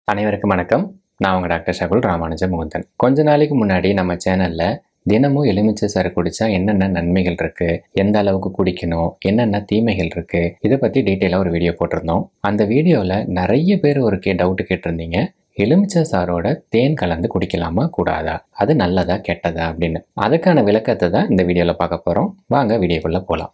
அனைவருக்கும் வணக்கம் நான் உங்கள் டாக்டர் ஷகுல் ராமானுஜ முகுந்தன் கொஞ்ச நாளைக்கு முன்னாடி நம்ம சேனலில் தினமும் எலுமிச்சை சாறு குடித்தா என்னென்ன நன்மைகள் இருக்குது எந்த அளவுக்கு குடிக்கணும் என்னென்ன தீமைகள் இருக்குது இதை பற்றி டீட்டெயிலாக ஒரு வீடியோ போட்டிருந்தோம் அந்த வீடியோவில் நிறைய பேர் ஒரு கே டவுட்டு கேட்டிருந்தீங்க எலுமிச்சை சாரோட தேன் கலந்து குடிக்கலாமா கூடாதா அது நல்லதா கெட்டதா அப்படின்னு அதுக்கான விளக்கத்தை தான் இந்த வீடியோவில் பார்க்க போகிறோம் வாங்க வீடியோக்குள்ளே போகலாம்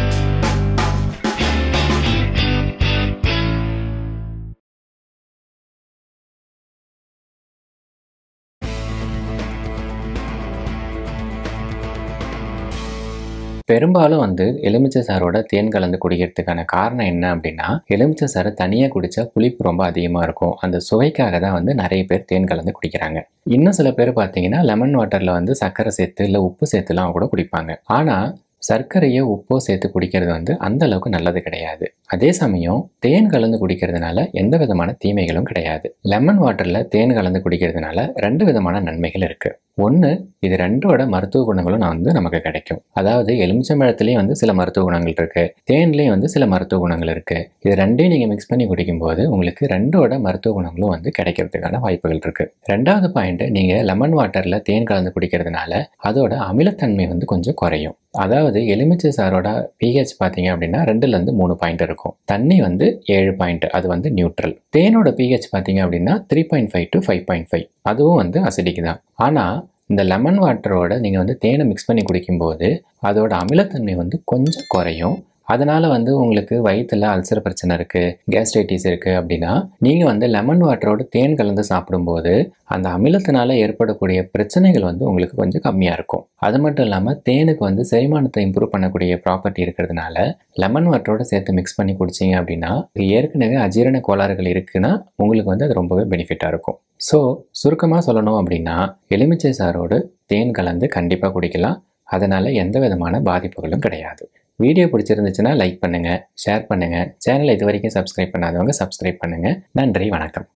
பெரும்பாலும் வந்து எலுமிச்சை சாரோட தேன் கலந்து குடிக்கிறதுக்கான காரணம் என்ன அப்படின்னா எலுமிச்சை சாறு தனியாக குடித்தா புளிப்பு ரொம்ப அதிகமாக இருக்கும் அந்த சுவைக்காக தான் வந்து நிறைய பேர் தேன் கலந்து குடிக்கிறாங்க இன்னும் சில பேர் பார்த்தீங்கன்னா லெமன் வாட்டரில் வந்து சர்க்கரை சேர்த்து இல்லை உப்பு சேர்த்துலாம் கூட குடிப்பாங்க ஆனால் சர்க்கரையோ உப்போ சேர்த்து குடிக்கிறது வந்து அந்த அளவுக்கு நல்லது கிடையாது அதே சமயம் தேன் கலந்து குடிக்கிறதுனால எந்த விதமான தீமைகளும் கிடையாது லெமன் வாட்டரில் தேன் கலந்து குடிக்கிறதுனால ரெண்டு விதமான நன்மைகள் இருக்கு ஒன்று இது ரெண்டோட மருத்துவ குணங்களும் நான் வந்து நமக்கு கிடைக்கும் அதாவது எலுமிச்சம்பழத்துலேயும் வந்து சில மருத்துவ குணங்கள் இருக்கு தேன்லேயும் வந்து சில மருத்துவ குணங்கள் இருக்கு இது ரெண்டையும் நீங்கள் மிக்ஸ் பண்ணி குடிக்கும்போது உங்களுக்கு ரெண்டோட மருத்துவ குணங்களும் வந்து கிடைக்கிறதுக்கான வாய்ப்புகள் இருக்கு ரெண்டாவது பாயிண்ட் நீங்கள் லெமன் வாட்டரில் தேன் கலந்து குடிக்கிறதுனால அதோட அமிலத்தன்மை வந்து கொஞ்சம் குறையும் அதாவது எலுமிச்சை சாரோட பிஹெச் பார்த்தீங்க அப்படின்னா ரெண்டுலேருந்து மூணு பாயிண்ட் இருக்கும் தண்ணி வந்து ஏழு பாயிண்ட் அது வந்து நியூட்ரல் தேனோட பிஹெச் பார்த்தீங்க அப்படின்னா three point five to five point five அதுவும் வந்து அசிடிக் தான் ஆனால் இந்த லெமன் வாட்டரோட நீங்கள் வந்து தேனை மிக்ஸ் பண்ணி குடிக்கும்போது அதோட அமிலத்தன்மை வந்து கொஞ்சம் குறையும் அதனால் வந்து உங்களுக்கு வயிற்றில் அல்சர் பிரச்சனை இருக்குது கேஸ்ட்ரைட்டிஸ் இருக்குது அப்படின்னா நீங்கள் வந்து லெமன் வாட்டரோட தேன் கலந்து சாப்பிடும்போது அந்த அமிலத்தினால ஏற்படக்கூடிய பிரச்சனைகள் வந்து உங்களுக்கு கொஞ்சம் கம்மியாக இருக்கும் அது மட்டும் இல்லாமல் தேனுக்கு வந்து செரிமானத்தை இம்ப்ரூவ் பண்ணக்கூடிய ப்ராப்பர்ட்டி இருக்கிறதுனால லெமன் வாட்டரோட சேர்த்து மிக்ஸ் பண்ணி குடிச்சிங்க அப்படின்னா ஏற்கனவே அஜீரண கோளாறுகள் இருக்குன்னா உங்களுக்கு வந்து அது ரொம்பவே பெனிஃபிட்டாக இருக்கும் ஸோ சுருக்கமாக சொல்லணும் அப்படின்னா எலுமிச்சை சாரோடு தேன் கலந்து கண்டிப்பாக குடிக்கலாம் அதனால் எந்த விதமான பாதிப்புகளும் கிடையாது வீடியோ பிடிச்சிருந்துச்சுன்னா லைக் பண்ணுங்கள் ஷேர் பண்ணுங்கள் சேனலை இது வரைக்கும் சப்ஸ்கிரைப் பண்ணாதவங்க சப்ஸ்கிரைப் பண்ணுங்கள் நன்றி வணக்கம்